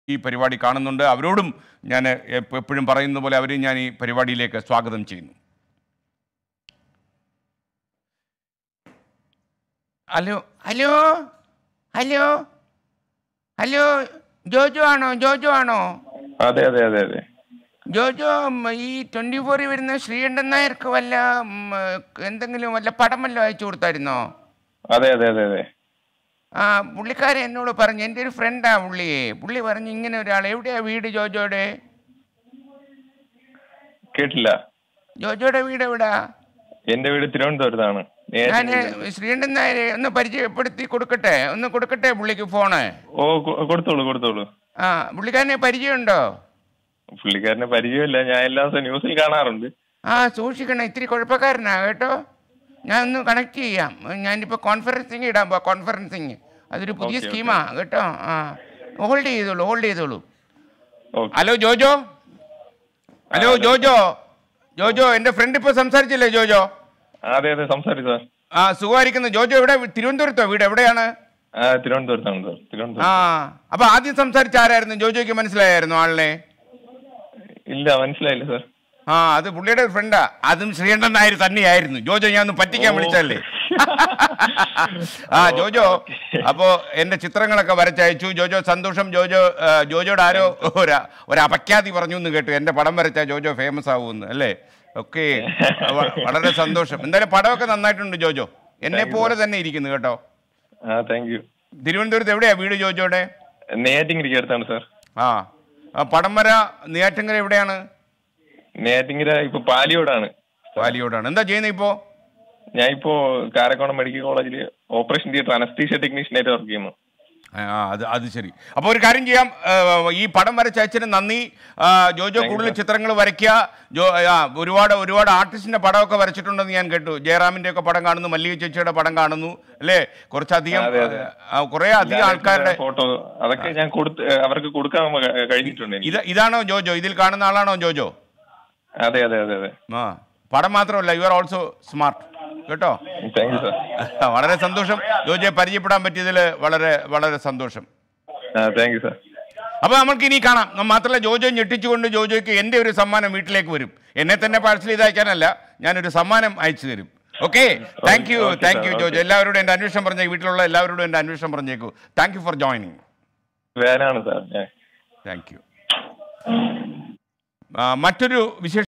ഈ പരിപാടി കാണുന്നുണ്ട് അവരോടും ഞാൻ എപ്പ- എപ്പോഴും പറയുന്ന പോലെ അവരെയും ഞാൻ ഈ പരിപാടിയിലേക്ക് സ്വാഗതം ചെയ്യുന്നു hello hello hello hello Jojo ആണോ ജോജോ ആണോ അതെ അതെ അതെ അതെ ജോജോ ഉം, ഈ ട്വൻറ്റി ഫോറിൽ വരുന്ന ശ്രീകണ്ഠൻ നായർക്ക് വല്ല ഉം, എന്തെങ്കിലും വല്ല പടം വല്ലതും അയച്ചു കൊടുത്തായിരുന്നോ അതെ അതെ അതെ അതെ ആ പുള്ളിക്കാരൻ എന്നോട് പറഞ്ഞു എൻ്റെ ഒരു ഫ്രണ്ടാ പുള്ളിയെ പുള്ളി പറഞ്ഞു ഇങ്ങനെ ഒരാൾ എവിടെയാ വീട് ജോജോയുടെ കേട്ടില്ല ജോജോയുടെ വീട് എവിടാ എന്റെ വീട് തിരുവനന്തപുരത്താണ് ഞാൻ നേരത്തെ ശ്രീകണ്ഠൻ നായരെ ഒന്ന് പരിചയപ്പെടുത്തി കൊടുക്കട്ടെ ഒന്ന് കൊടുക്കട്ടെ പുള്ളിക്ക് ഫോണ് ഓ കൊ- കൊടുത്തോളൂ കൊടുത്തോളൂ ആ പുള്ളിക്കാരനെ പരിചയമുണ്ടോ പുള്ളിക്കാരനെ പരിചയമില്ല ഞാൻ എല്ലാ ദിവസവും ന്യൂസിൽ കാണാറുണ്ട് ആ സൂക്ഷിക്കണം ഇത്തിരി കുഴപ്പക്കാരനാ കേട്ടോ ഞാൻ ഒന്ന് കണക്ട് ചെയ്യാം ഞാനിപ്പോൾ കോൺഫറൻസിങ് ഇടാൻ പോവാ കോൺഫറൻസിങ് അതൊരു പുതിയ ഓക്കേ, സ്കീമാ കേട്ടോ ആ ഹോൾഡ് ചെയ്തോളൂ ഹോൾഡ് ചെയ്തോളൂ okay hello Jojo hello Jojo Jojo എൻ്റെ ഫ്രണ്ട് ഇപ്പോൾ സംസാരിച്ചില്ലേ ജോജോ അതെ അതെ സംസാരിച്ചു സാർ ആ സുഖമായിരിക്കുന്നു ജോജോ എവിടെ തിരുവനന്തപുരത്തോ വീട് എവിടെയാണ് ആ തിരുവനന്തപുരത്താണ് സാർ ആ തിരുവനന്തപുരം അപ്പൊ ആദ്യം സംസാരിച്ച ആരായിരുന്നു ജോജോയ്ക്ക് മനസ്സിലായിരുന്നു ആളിനെ ഇല്ല മനസ്സിലായില്ല സാർ ആ അത് പുള്ളിയുടെ ഒരു ഫ്രണ്ടാ അതും ശ്രീകണ്ഠൻ നായർ തന്നെയായിരുന്നു ജോജോ ഞാൻ ഒന്ന് പറ്റിക്കാൻ ഓ. വിളിച്ചല്ലേ ആ ജോജോ അപ്പോ എന്റെ ചിത്രങ്ങളൊക്കെ വരച്ചയച്ചു ജോജോ സന്തോഷം ജോജോ ആ, ജോജോയുടെ ആരോ ഒരു ഒരു അപഖ്യാതി പറഞ്ഞു എന്ന് കേട്ടു എന്റെ പടം വരച്ച ജോജോ ഫേമസ് ആവുമെന്ന് അല്ലേ ഓക്കെ വളരെ സന്തോഷം എന്തായാലും പടമൊക്കെ നന്നായിട്ടുണ്ട് ജോജോ എന്നെ പോലെ തന്നെ ഇരിക്കുന്നു കേട്ടോ ആ താങ്ക് യു തിരുവനന്തപുരത്ത് എവിടെയാ വീട് ജോജോയുടെ നെയ്യാറ്റിങ്കരയ്ക്ക് അടുത്താണ് സാർ ആ ആ, പടം വര നെയ്യാറ്റിങ്കര എവിടെയാണ് നെയ്യാറ്റിങ്കര ഇപ്പൊ പാലിയോടാണ് വാലിയോടാണ് എന്താ ചെയ്യുന്നത് ഇപ്പോ ഞാൻ ഇപ്പോ കാരക്കോണം മെഡിക്കൽ കോളേജിൽ ഓപ്പറേഷൻ തിയേറ്റർ അനസ്തീഷ്യ ടെക്നീഷ്യനായിട്ട് വർക്ക് ചെയ്യുന്നു ആ അത് അത് ശരി അപ്പോൾ ഒരു കാര്യം ചെയ്യാം ആ, ഈ പടം വരച്ച അച്ഛന് നന്ദി ആ, ജോജോ Thank you, കൂടുതൽ sir. ചിത്രങ്ങൾ വരയ്ക്കുക ജോ ആ, ഒരുപാട് ഒരുപാട് ആർട്ടിസ്റ്റിന്റെ പടമൊക്കെ വരച്ചിട്ടുണ്ടെന്ന് ഞാൻ കേട്ടു ജയറാമിന്റെ ഒക്കെ പടം കാണുന്നു മല്ലിക ചേച്ചിയുടെ പടം കാണുന്നു അല്ലേ കുറച്ചധികം അതെ, അതെ. ആ, കുറേ അധികം ആൾക്കാരുടെ ഫോട്ടോ അതൊക്കെ ഞാൻ കൊടുത്ത് അവർക്ക് കൊടുക്കാൻ ക- കഴിഞ്ഞിട്ടുണ്ട് എനിക്ക്. ഇത് ഇതാണോ ജോജോ ഇതിൽ കാണുന്ന ആളാണോ ജോജോ അതെ അതെ അതെ അതെ ആ പടം മാത്രമല്ല യു ആർ ഓൾസോ സ്മാർട്ട് കേട്ടോ താങ്ക് യു സാർ വളരെ സന്തോഷം ജോജോയെ പരിചയപ്പെടാൻ പറ്റിയതിൽ വളരെ വളരെ സന്തോഷം ആ താങ്ക് യു സാർ അപ്പൊ നമുക്ക് ഇനി കാണാം ന- മാത്രമല്ല ജോജോ ഞെട്ടിച്ചുകൊണ്ട് ജോജോയ്ക്ക് എൻ്റെ ഒരു സമ്മാനം വീട്ടിലേക്ക് വരും എന്നെ തന്നെ പാഴ്സൽ ചെയ്ത് അയക്കാനല്ല ഞാനൊരു സമ്മാനം അയച്ചു തരും okay thank you Okay, thank you sir, Jojo okay. എല്ലാവരോടും എൻ്റെ അന്വേഷണം പറഞ്ഞേക്കും വീട്ടിലുള്ള എല്ലാവരോടും എൻ്റെ അന്വേഷണം പറഞ്ഞേക്കൂ താങ്ക് യു ഫോർ ജോയിനിങ് വേനാണ് സാർ ഞാൻ താങ്ക് യു മറ്റൊരു വിശേഷ